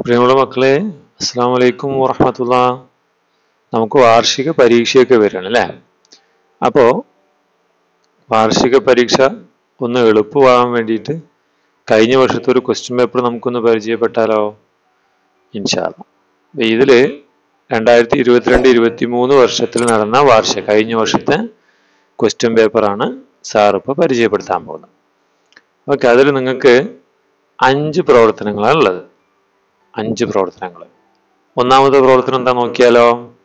പ്രിയമുള്ള മക്കളെ അസ്സാം വലൈക്കും വറഹമത്തുള്ള നമുക്ക് വാർഷിക പരീക്ഷയൊക്കെ വരണം അല്ലേ അപ്പോൾ വാർഷിക പരീക്ഷ ഒന്ന് എളുപ്പമാകാൻ വേണ്ടിയിട്ട് കഴിഞ്ഞ വർഷത്തെ ഒരു ക്വസ്റ്റ്യൻ പേപ്പർ നമുക്കൊന്ന് പരിചയപ്പെട്ടാലോ ഇൻഷാല്ല ഇതിൽ രണ്ടായിരത്തി ഇരുപത്തിരണ്ട് ഇരുപത്തി മൂന്ന് വർഷത്തിൽ നടന്ന വാർഷിക കഴിഞ്ഞ വർഷത്തെ ക്വസ്റ്റ്യൻ പേപ്പറാണ് സാർ ഇപ്പോൾ പരിചയപ്പെടുത്താൻ പോകുന്നത് ഓക്കെ അതിൽ നിങ്ങൾക്ക് അഞ്ച് പ്രവർത്തനങ്ങളാണ് ഉള്ളത് അഞ്ച് പ്രവർത്തനങ്ങൾ ഒന്നാമത്തെ പ്രവർത്തനം എന്താ നോക്കിയാലോ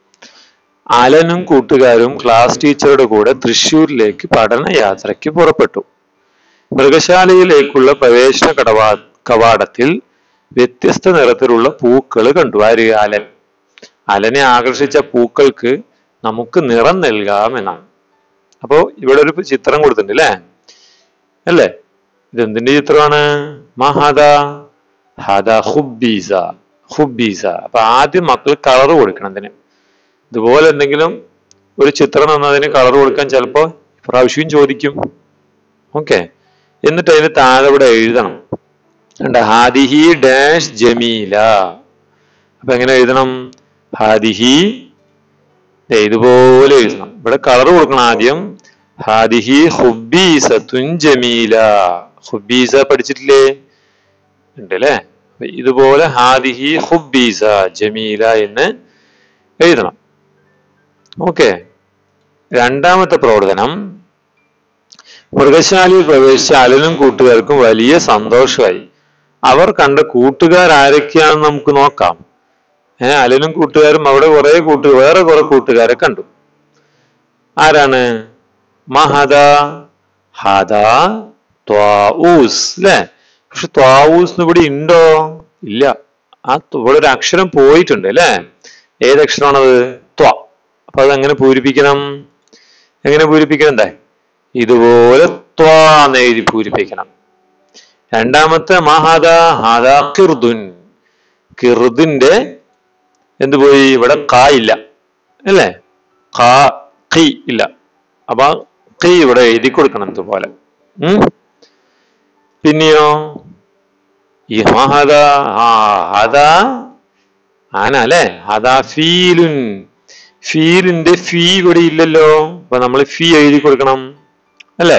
അലനും കൂട്ടുകാരും ക്ലാസ് ടീച്ചറുടെ കൂടെ തൃശ്ശൂരിലേക്ക് പഠനയാത്രയ്ക്ക് പുറപ്പെട്ടു മൃഗശാലയിലേക്കുള്ള പ്രവേശന കടവാ കവാടത്തിൽ വ്യത്യസ്ത നിറത്തിലുള്ള പൂക്കൾ കണ്ടു ആര് അലൻ അലനെ ആകർഷിച്ച പൂക്കൾക്ക് നമുക്ക് നിറം നൽകാം എന്നാണ് അപ്പോ ഇവിടെ ഒരു ചിത്രം കൊടുത്തിട്ടുണ്ട് അല്ലേ അല്ലേ ഇതെന്തിന്റെ ചിത്രമാണ് മഹദ ഹദ ഹുബീസ ഹുബീസ അപ്പൊ ആദ്യം മക്കൾ കളർ കൊടുക്കണം അതിന് ഇതുപോലെ എന്തെങ്കിലും ഒരു ചിത്രം തന്നതിന് കളർ കൊടുക്കാൻ ചിലപ്പോൾ പ്രാവശ്യവും ചോദിക്കും ഓക്കെ എന്നിട്ട് അതിന് താഴെ ഇവിടെ എഴുതണം കണ്ട ഹാദിഹി ഡാഷ് ജമീല അപ്പൊ എങ്ങനെ എഴുതണം ഹാദിഹി ദേ ഇതുപോലെ എഴുതണം ഇവിടെ കളർ കൊടുക്കണം ആദ്യം ഹാദിഹി ഹുബീസത്തുൻ ജമീല ഹുബീസ പഠിച്ചിട്ടില്ലേ ഉണ്ട് അല്ലേ അപ്പൊ ഇതുപോലെ ഹാദിഹി ഹുബീസ ജമീല എന്ന് എഴുതണം ഓക്കെ രണ്ടാമത്തെ പ്രവർത്തനം മൃഗശാലയിൽ പ്രവേശിച്ച അലനും കൂട്ടുകാർക്കും വലിയ സന്തോഷമായി അവർ കണ്ട കൂട്ടുകാർ ആരൊക്കെയാണെന്ന് നമുക്ക് നോക്കാം ഏഹ് അലനും കൂട്ടുകാരും അവിടെ കുറെ കൂട്ടു വേറെ കുറെ കൂട്ടുകാരെ കണ്ടു ആരാണ് മഹദ ഹദ ത്വാഊസ് അല്ലേ പക്ഷെ ത്വാഊസ് ഇവിടെ ഉണ്ടോ ഇല്ല ആ ഇവിടെ ഒരു അക്ഷരം പോയിട്ടുണ്ട് അല്ലേ ഏത് അക്ഷരമാണത് ത്വ അപ്പൊ അത് എങ്ങനെ പൂരിപ്പിക്കണം എങ്ങനെ പൂരിപ്പിക്കണം എന്താ ഇതുപോലെ ത്വാ എന്ന് എഴുതി പൂരിപ്പിക്കണം രണ്ടാമത്തെ മഹദ ഹദ കിർദുൻ കിർദിന്റെ എന്ത് പോയി ഇവിടെ കാ ഇല്ല അല്ലേ കാ ഖി ഇല്ല അപ്പൊ ഖി ഇവിടെ എഴുതി കൊടുക്കണം ഇതുപോലെ ഉം പിന്നെയോ ഈ മഹദ ആ ഹദ ആന അല്ലേ ഹദ ഫീലുൻ ഫീലിന്റെ ഫീ ഇവിടെ ഇല്ലല്ലോ അപ്പൊ നമ്മൾ ഫീ എഴുതി കൊടുക്കണം അല്ലേ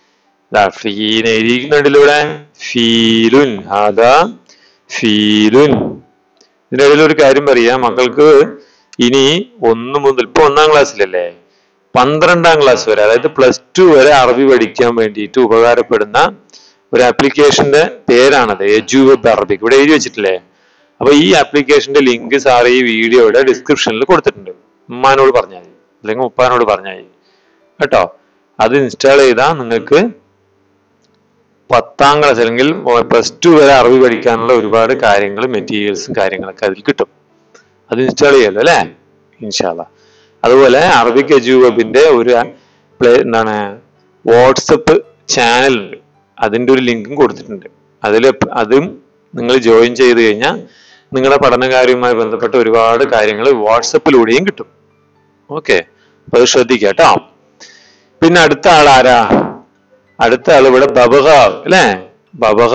ഫീന് എഴുതിക്കുന്നുണ്ടല്ലോ ഇവിടെ ഫീലുൻ ഹദ ഫീലുൻ ഇതിന്റെ ഇടയിൽ ഒരു കാര്യം പറയാം മക്കൾക്ക് ഇനി ഒന്ന് മുതൽ ഇപ്പൊ ഒന്നാം ക്ലാസ്സിലല്ലേ പന്ത്രണ്ടാം ക്ലാസ് വരെ അതായത് പ്ലസ് ടു വരെ അറബി പഠിക്കാൻ വേണ്ടിയിട്ട് ഉപകാരപ്പെടുന്ന ഒരു ആപ്ലിക്കേഷന്റെ പേരാണത് എജു വെബ് അറബിക് ഇവിടെ എഴുതി വെച്ചിട്ടില്ലേ അപ്പൊ ഈ ആപ്ലിക്കേഷന്റെ ലിങ്ക് സാർ ഈ വീഡിയോയുടെ ഡിസ്ക്രിപ്ഷനിൽ കൊടുത്തിട്ടുണ്ട് ഉമ്മാനോട് പറഞ്ഞാൽ മതി അല്ലെങ്കിൽ ഉപ്പാനോട് പറഞ്ഞാൽ മതി കേട്ടോ അത് ഇൻസ്റ്റാൾ ചെയ്താൽ നിങ്ങൾക്ക് പത്താം ക്ലാസ് അല്ലെങ്കിൽ പ്ലസ് ടു വരെ അറബി പഠിക്കാനുള്ള ഒരുപാട് കാര്യങ്ങൾ മെറ്റീരിയൽസും കാര്യങ്ങളൊക്കെ അതിൽ കിട്ടും അത് ഇൻസ്റ്റാൾ ചെയ്യാലോ അല്ലേ ഇൻഷാല്ല അതുപോലെ അറബിക് എജു വെബിന്റെ ഒരു പ്ലേ എന്താണ് വാട്സപ്പ് ചാനൽ ഉണ്ട് അതിന്റെ ഒരു ലിങ്കും കൊടുത്തിട്ടുണ്ട് അതിൽ അതും നിങ്ങൾ ജോയിൻ ചെയ്ത് കഴിഞ്ഞാൽ നിങ്ങളുടെ പഠനകാര്യവുമായി ബന്ധപ്പെട്ട ഒരുപാട് കാര്യങ്ങൾ വാട്സപ്പിലൂടെയും കിട്ടും ഓക്കെ അപ്പൊ അത് ശ്രദ്ധിക്കുക കേട്ടോ പിന്നെ അടുത്ത ആൾ ആരാ അടുത്ത ആൾ ഇവിടെ ബബഹ അല്ലേ ബബഹ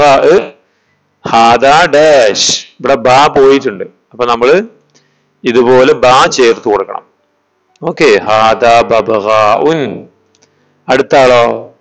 ഹാദ ഡാഷ് ഇവിടെ ബാ പോയിട്ടുണ്ട് അപ്പൊ നമ്മള് ഇതുപോലെ ബാ ചേർത്ത് കൊടുക്കണം ഓക്കെ ഹാദ ബബഹ ഉൻ അടുത്ത ആളോ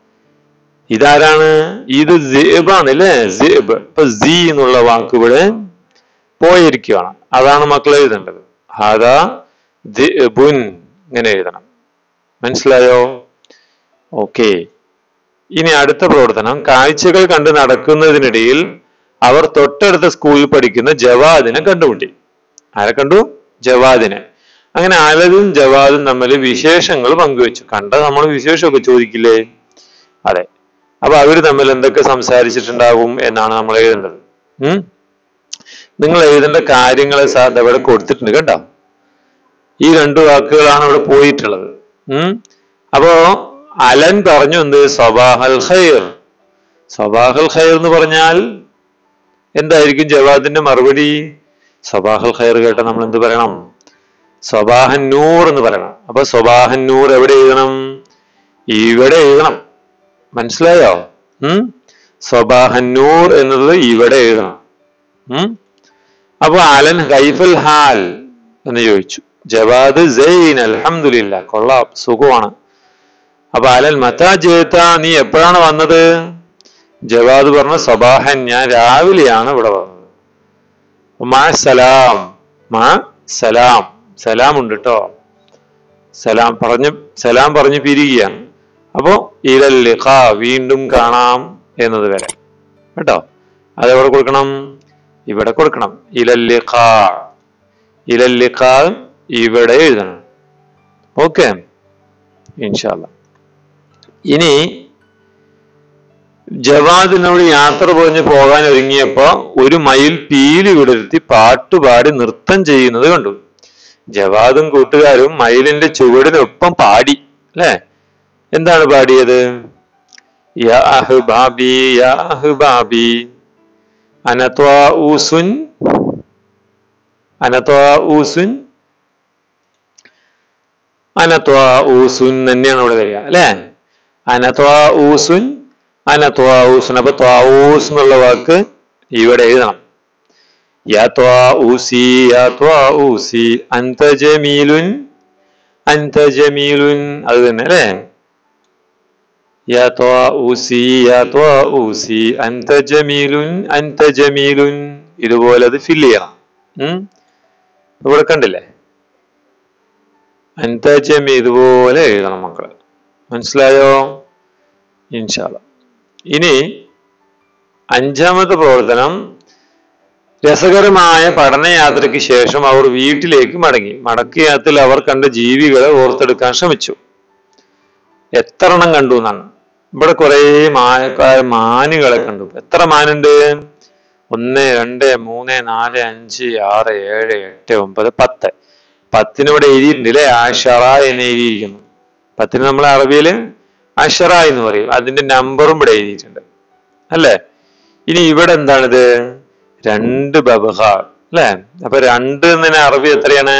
ഇതാരാണ് ഇത് ആണ് അല്ലേ സിബ് ഇപ്പൊ സി എന്നുള്ള വാക്ക് ഇവിടെ പോയിരിക്കുകയാണ് അതാണ് മക്കൾ എഴുതേണ്ടത് ഹാദ ദിബുൻ ഇങ്ങനെ എഴുതണം മനസ്സിലായോ ഓക്കെ ഇനി അടുത്ത പ്രവർത്തനം കാഴ്ചകൾ കണ്ട് നടക്കുന്നതിനിടയിൽ അവർ തൊട്ടടുത്ത സ്കൂളിൽ പഠിക്കുന്ന ജവാദിനെ കണ്ടുമുട്ടി ആരെ കണ്ടു ജവാദിനെ അങ്ങനെ അലതും ജവാദും തമ്മിൽ വിശേഷങ്ങൾ പങ്കുവെച്ചു കണ്ട നമ്മൾ വിശേഷമൊക്കെ ചോദിക്കില്ലേ അതെ അപ്പൊ അവര് തമ്മിൽ എന്തൊക്കെ സംസാരിച്ചിട്ടുണ്ടാകും എന്നാണ് നമ്മൾ എഴുതേണ്ടത് ഉം നിങ്ങൾ എഴുതേണ്ട കാര്യങ്ങൾ സാർ ഇവിടെ കൊടുത്തിട്ടുണ്ട് കേട്ടോ ഈ രണ്ടു വാക്കുകളാണ് ഇവിടെ പോയിട്ടുള്ളത് ഉം അപ്പോ അലൻ പറഞ്ഞു എന്ത് സബാഹൽ ഖൈർ സബാഹൽ ഖൈർ എന്ന് പറഞ്ഞാൽ എന്തായിരിക്കും ജവാദിന്റെ മറുപടി സബാഹൽ ഖൈർ കേട്ട നമ്മൾ എന്ത് പറയണം സബാഹൻ നൂർ എന്ന് പറയണം അപ്പൊ സബാഹൻ നൂർ എവിടെ എഴുതണം ഇവിടെ എഴുതണം മനസ്സിലായോ ഉം സബാഹൻ നൂർ എന്നത് ഇവിടെ എഴുതണം ഉം അപ്പൊ അലൻ കൈഫൽ ഹാൽ എന്ന് ചോദിച്ചു ജവാദ് സൈൻ അൽഹംദുലില്ല കൊള്ളാം സുഖമാണ് അപ്പൊ അലൻ മത്താ ജേത്ത നീ എപ്പോഴാണ് വന്നത് ജവാദ് പറഞ്ഞു സബാഹൻ ഞാൻ രാവിലെയാണ് ഇവിടെ വന്നത് മാ സലാം മാ സലാം സലാം ഉണ്ട് കേട്ടോ സലാം പറഞ്ഞു സലാം പറഞ്ഞു പിരിക്കുകയാണ് അപ്പോ ഇലല്ലിഖ വീണ്ടും കാണാം എന്നത് വരെ കേട്ടോ അതെവിടെ കൊടുക്കണം ഇവിടെ കൊടുക്കണം ഇലല്ലിഖ ഇലല്ലിഖ ഇവിടെ എഴുതണം ഓക്കെ ഇൻഷാല്ല ഇനി ജവാദിനോട് യാത്ര പറഞ്ഞ് പോകാൻ ഒരുങ്ങിയപ്പോ ഒരു മയിൽ പീലി വിടർത്തി പാട്ടുപാടി നൃത്തം ചെയ്യുന്നത് കണ്ടു ജവാദും കൂട്ടുകാരും മയിലിന്റെ ചുവടിനൊപ്പം പാടി അല്ലെ എന്താണ് പാടിയത് യാ അഹ്ബാബി യാ അഹ്ബാബി അനത്വാഊസുൻ അനത്വാഊസുൻ അനത്വാഊസുൻ തന്നെയാണ് ഇവിടെ വരിക അല്ലെ അനത്വാഊസുൻ അനത്വാഊസുൻ അപ്പൊ ത്വാഊസ് എന്നുള്ള വാക്ക് ഇവിടെ എഴുതണം യാ ത്വാഊസി യാ ത്വാഊസി അൻത ജമീലുൻ അൻത ജമീലുൻ അത് തന്നെ അല്ലേ യാ ത്വാഊസി യാ ത്വാഊസി അൻത ജമീലുൻ അൻത ജമീലുൻ ഇതുപോലെ അത് ഫില്ല് ചെയ്യണം ഉം ഇവിടെ കണ്ടില്ലേ അൻത ജമി ഇതുപോലെ എഴുതണം മക്കള് മനസ്സിലായോ ഇൻഷാല്ല ഇനി അഞ്ചാമത്തെ പ്രവർത്തനം രസകരമായ പഠനയാത്രയ്ക്ക് ശേഷം അവർ വീട്ടിലേക്ക് മടങ്ങി മടക്കയാത്രയിൽ അവർ കണ്ട ജീവികളെ ഓർത്തെടുക്കാൻ ശ്രമിച്ചു എത്ര എണ്ണം കണ്ടു എന്നാണ് ഇവിടെ കുറെ മാനക്കാർ മാനുകളെ കണ്ടു എത്ര മാനുണ്ട് ഒന്ന് രണ്ട് മൂന്ന് നാല് അഞ്ച് ആറ് ഏഴ് എട്ട് ഒമ്പത് പത്ത് പത്തിന് ഇവിടെ എഴുതിയിട്ടുണ്ട് അല്ലെ ആഷറ എന്ന് എഴുതിയിരിക്കുന്നു പത്തിന് നമ്മൾ അറബിയിൽ അഷറ എന്ന് പറയും അതിന്റെ നമ്പറും ഇവിടെ എഴുതിയിട്ടുണ്ട് അല്ലേ ഇനി ഇവിടെ എന്താണിത് രണ്ട് ബബഹ അല്ലേ അപ്പൊ രണ്ട് എന്നതിന് അറബി എത്രയാണ്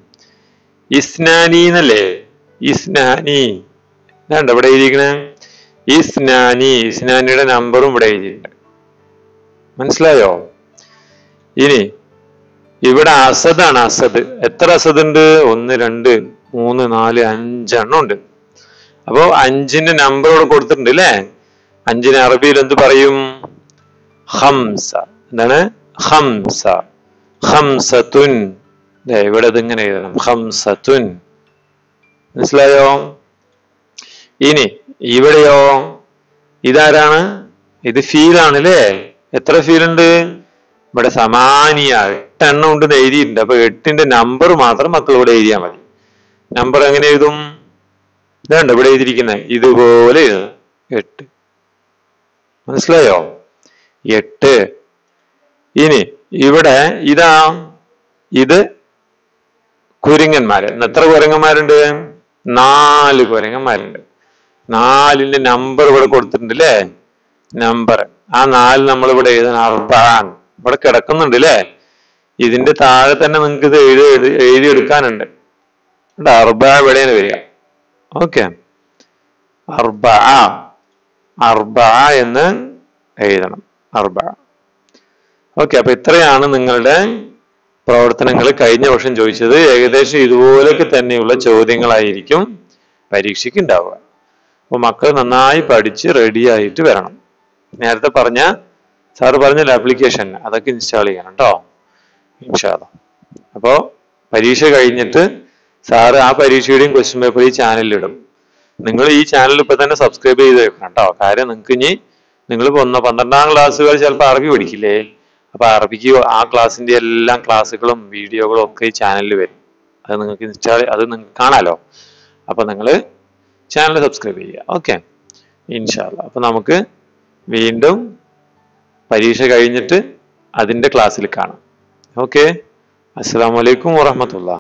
ഇസ്നാനി എന്നല്ലേ ഇസ്നാനി ഇതാണ്ട് ഇവിടെ എഴുതിയിരിക്കണേ ഇസ്നാനി ഇസ്നാനിയുടെ നമ്പറും ഇവിടെ എഴുതിയിട്ടുണ്ട് മനസ്സിലായോ ഇനി ഇവിടെ അസദാണ് അസദ് എത്ര അസദ് ഉണ്ട് ഒന്ന് രണ്ട് മൂന്ന് നാല് അഞ്ചെണ്ണം ഉണ്ട് അപ്പോ അഞ്ചിന്റെ നമ്പർ ഇവിടെ കൊടുത്തിട്ടുണ്ട് അല്ലേ അഞ്ചിന് അറബിയിൽ എന്ത് പറയും ഹംസ എന്താണ് ഹംസ ഹംസത്തുൻ ദേ ഇവിടെ ഇതിങ്ങനെ എഴുതണം ഹംസത്തുൻ മനസ്സിലായോ ഇനി ഇവിടെയോ ഇതാരാണ് ഇത് ഫീലാണ് അല്ലേ എത്ര ഫീൽ ഉണ്ട് ഇവിടെ സമാനിയ എട്ടെണ്ണം ഉണ്ടെന്ന് എഴുതിയിട്ടുണ്ട് അപ്പൊ എട്ടിന്റെ നമ്പർ മാത്രം മക്കൾ ഇവിടെ എഴുതിയാൽ മതി നമ്പർ എങ്ങനെ എഴുതും ഇതാണ്ട് ഇവിടെ എഴുതിയിരിക്കുന്നത് ഇതുപോലെ എഴുതണം എട്ട് മനസ്സിലായോ എട്ട് ഇനി ഇവിടെ ഇതാ ഇത് കുരങ്ങന്മാര് ഇന്ന് എത്ര കുരങ്ങന്മാരുണ്ട് നാല് കുരങ്ങന്മാരുണ്ട് നാലിന്റെ നമ്പർ ഇവിടെ കൊടുത്തിട്ടുണ്ട് അല്ലേ നമ്പർ ആ നാല് നമ്മൾ ഇവിടെ എഴുതണം അർബാൻ ഇവിടെ കിടക്കുന്നുണ്ട് അല്ലേ ഇതിന്റെ താഴെ തന്നെ നിങ്ങൾക്ക് ഇത് എഴുതി എഴുതി എഴുതിയെടുക്കാനുണ്ട് ഇവിടെ അർബ എവിടെയാണ് വരിക ഓക്കെ അർബ അർബ എന്ന് എഴുതണം അർബ ഓക്കെ അപ്പൊ ഇത്രയാണ് നിങ്ങളുടെ പ്രവർത്തനങ്ങൾ കഴിഞ്ഞ വർഷം ചോദിച്ചത് ഏകദേശം ഇതുപോലൊക്കെ തന്നെയുള്ള ചോദ്യങ്ങളായിരിക്കും പരീക്ഷയ്ക്ക് ഉണ്ടാവുക അപ്പൊ മക്കൾ നന്നായി പഠിച്ച് റെഡി ആയിട്ട് വരണം നേരത്തെ പറഞ്ഞ സാറ് പറഞ്ഞല്ലോ ആപ്ലിക്കേഷൻ അതൊക്കെ ഇൻസ്റ്റാൾ ചെയ്യണം കേട്ടോ ഇൻഷാല്ല അപ്പോ പരീക്ഷ കഴിഞ്ഞിട്ട് സാറ് ആ പരീക്ഷയുടെയും ക്വസ്റ്റ്യൻ പേപ്പർ ഈ ചാനലിൽ ഇടും നിങ്ങൾ ഈ ചാനൽ ഇപ്പൊ തന്നെ സബ്സ്ക്രൈബ് ചെയ്ത് വെക്കണം കേട്ടോ കാര്യം നിങ്ങൾക്ക് ഇനി നിങ്ങൾ ഒന്ന് പന്ത്രണ്ടാം ക്ലാസ്സുകൾ ചിലപ്പോൾ അറബി പഠിക്കില്ലേ അപ്പൊ അറബിക്ക് ആ ക്ലാസ്സിന്റെ എല്ലാ ക്ലാസ്സുകളും വീഡിയോകളും ഒക്കെ ഈ ചാനലിൽ വരും അത് നിങ്ങൾക്ക് ഇൻസ്റ്റാൾ അത് നിങ്ങൾക്ക് കാണാലോ അപ്പൊ നിങ്ങൾ ചാനൽ സബ്സ്ക്രൈബ് ചെയ്യുക ഓക്കെ ഇൻഷാല്ല അപ്പൊ നമുക്ക് വീണ്ടും പരീക്ഷ കഴിഞ്ഞിട്ട് അതിന്റെ ക്ലാസ്സിൽ കാണാം ഓക്കെ അസ്സാം വലൈക്കും വാഹമത്തുള്ള